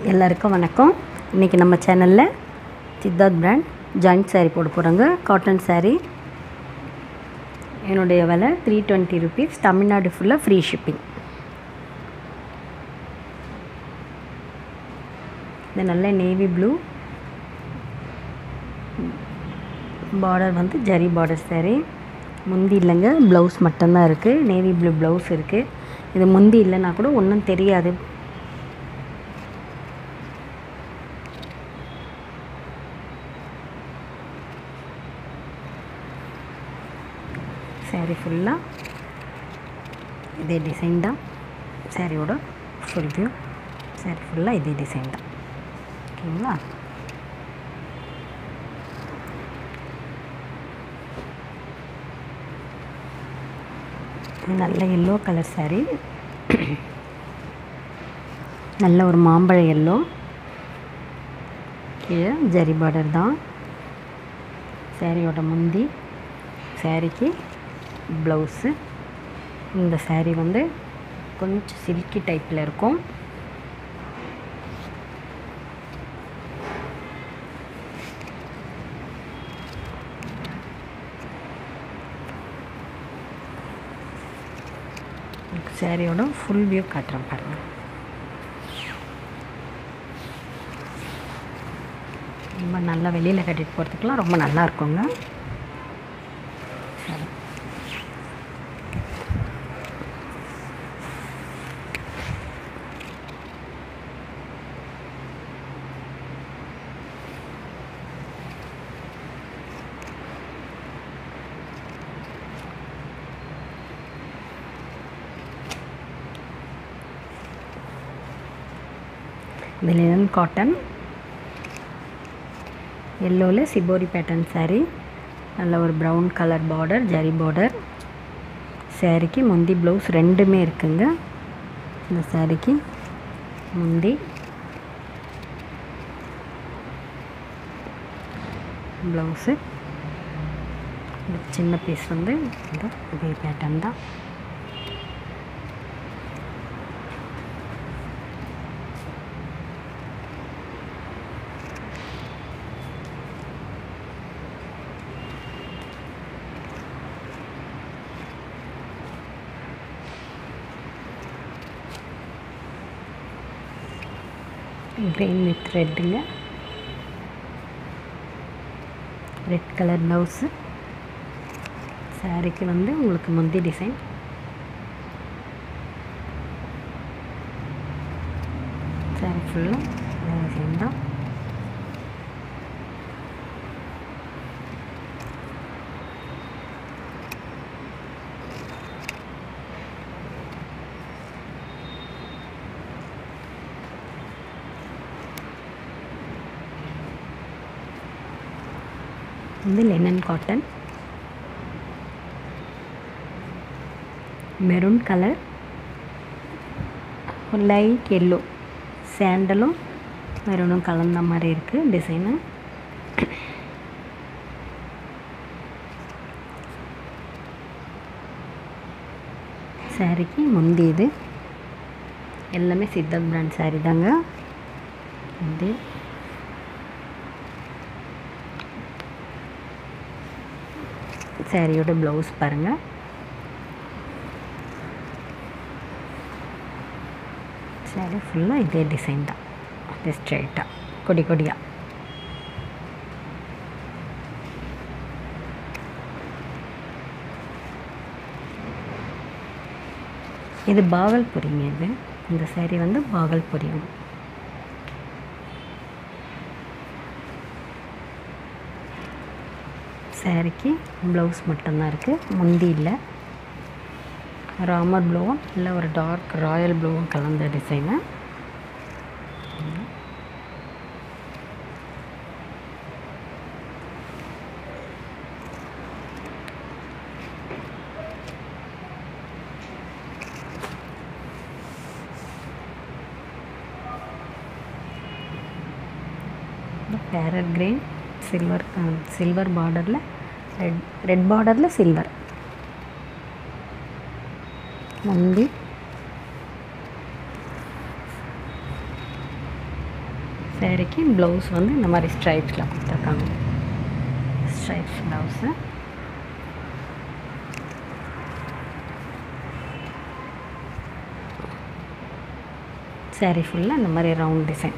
எல்லாருக்கும் வணக்கம் இன்றைக்கி நம்ம சேனலில் சித்தார்த் பிராண்ட் ஜாயிண்ட் saree போட போகிறாங்க காட்டன் saree என்னுடைய விலை த்ரீ டுவெண்ட்டி ருபீஸ் தமிழ்நாடு ஃபுல்லாக ஃப்ரீ ஷிப்பிங் இது நல்ல நேவி ப்ளூ பார்டர் வந்து ஜரி பார்டர் saree முந்தி இல்லைங்க ப்ளவுஸ் மட்டும்தான் இருக்குது நேவி ப்ளூ ப்ளவுஸ் இருக்குது இது முந்தி இல்லைன்னா கூட ஒன்றும் தெரியாது saree ஃபுல்லாக இதே டிசைன் தான் சாரியோட ஃபுல் வியூ saree ஃபுல்லாக இதே டிசைன் தான் ஓகேங்களா நல்ல எல்லோ கலர் saree நல்ல ஒரு மாம்பழ எல்லோ கீழே ஜரி பார்டர் தான் சாரியோட முந்தி சாரிக்கு ப்ளவுஸு இந்த saree வந்து கொஞ்சம் சில்கி டைப்பில் இருக்கும் சாரியோட ஃபுல் வியூ காட்டுறேன் பாருங்கள் ரொம்ப நல்லா வெளியில் கட்டிட்டு போகிறதுக்குலாம் ரொம்ப நல்லா இருக்குங்க சரி இது லினன் காட்டன் எல்லோவில் சிபோரி பேட்டர்ன் saree நல்ல ஒரு brown colour border zari border சாரிக்கு முந்தி ப்ளவுஸ் ரெண்டுமே இருக்குங்க இந்த சாரிக்கு முந்தி ப்ளவுஸு சின்ன பீஸ் வந்து இந்த இதே பேட்டர்ன் தான் க்ரீன் வித் ரெட்டுங்க ரெட் கலர் ப்ளவுஸு சாரிக்கு வந்து உங்களுக்கு முந்தி டிசைன் சாரி ஃபுல்லாக டிசைன் தான் வந்து linen cotton maroon colour light yellow சாண்டலும் மெரூனும் கலந்த மாதிரி இருக்குது டிசைனு சாரிக்கு முந்தி இது எல்லாமே சித்தார்த் பிராண்ட் சாரி தாங்க இது சாரியோட ப்ளவுஸ் பாருங்கள் சாரி ஃபுல்லாக இதே டிசைன் தான் இது ஸ்ட்ரைட்டாக கொடி கொடியாக இது பாகல்புரிங்க இது இந்த சாரி வந்து பாகல்புரியும் சாரிக்கு ப்ளவுஸ் மட்டும்தான் இருக்குது முந்தி இல்லை ராமர் ப்ளூவும் இல்லை ஒரு டார்க் ராயல் ப்ளூவும் கலந்த design parrot green silver silver பார்டரில் ரெட் ரெட் பார்டரில் சில்வர் முந்தி சேரீக்கு ப்ளவுஸ் வந்து இந்த மாதிரி ஸ்ட்ரைப்ஸில் கொடுத்துருக்காங்க ஸ்ட்ரைப்ஸ் ப்ளவுஸு சேரீ ஃபுல்லாக இந்த மாதிரி ரவுண்ட் டிசைன்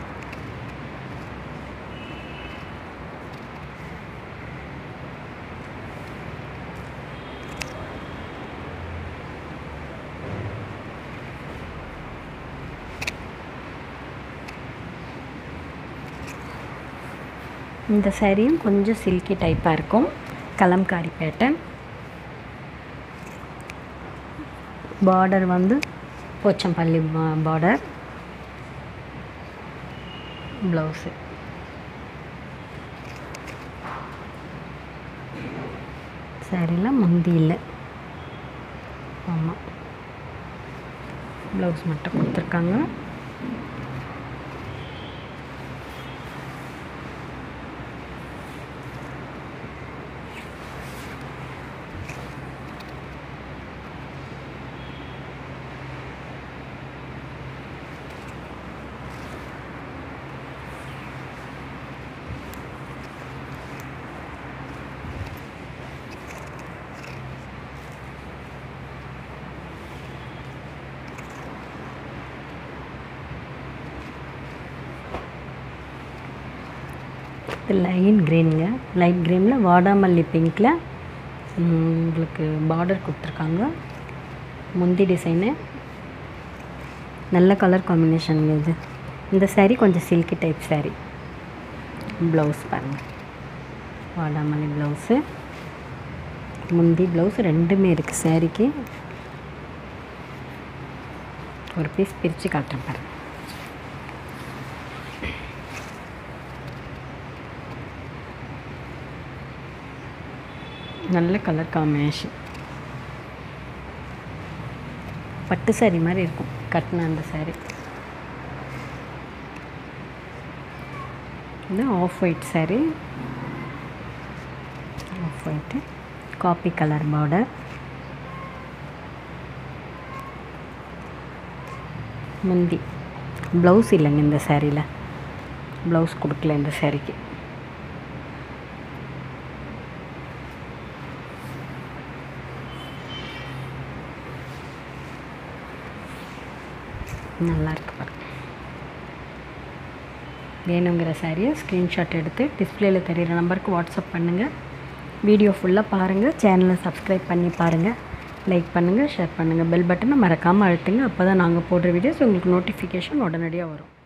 இந்த சாரியும் கொஞ்சம் சில்கி டைப்பாக இருக்கும் கலம்காரி பேட்டர்ன் பார்டர் வந்து போச்சம்பள்ளி பார்டர் ப்ளவுஸு சாரியில் முந்தி இல்லை ஆமாம் ப்ளவுஸ் மட்டும் கொடுத்துருக்காங்க இது லைன் க்ரீனுங்க லைட் க்ரீனில் வாடாமல்லி பிங்க்கில் உங்களுக்கு பார்டர் கொடுத்துருக்காங்க முந்தி டிசைனு நல்ல கலர் காம்பினேஷனுங்க இது இந்த saree கொஞ்சம் சில்கி டைப் saree ப்ளவுஸ் பாருங்கள் வாடாமல்லி ப்ளவுஸு முந்தி ப்ளவுஸ் ரெண்டுமே இருக்குது சாரீக்கு ஒரு பீஸ் பிரித்து காட்டுறேன் பாருங்கள் நல்ல கலர் காம்பினேஷன் பட்டு saree மாதிரி இருக்கும் கட்டின அந்த saree இது off white saree off white coffee colour border முந்தி ப்ளவுஸ் இல்லைங்க இந்த சேரீயில் ப்ளவுஸ் கொடுக்கல இந்த சேரீக்கு நல்லா இருக்கு பாருங்க வேணுங்கிற சாரியை ஸ்க்ரீன்ஷாட் எடுத்து டிஸ்பிளேயில் தெரிகிற நம்பருக்கு வாட்ஸ்அப் பண்ணுங்கள் வீடியோ ஃபுல்லாக பாருங்கள் சேனலை சப்ஸ்கிரைப் பண்ணி பாருங்கள் லைக் பண்ணுங்கள் ஷேர் பண்ணுங்கள் பெல் பட்டனை மறக்காமல் அழுத்துங்க அப்போ தான் நாங்கள் போடுற வீடியோஸ் உங்களுக்கு நோட்டிஃபிகேஷன் உடனடியாக வரும்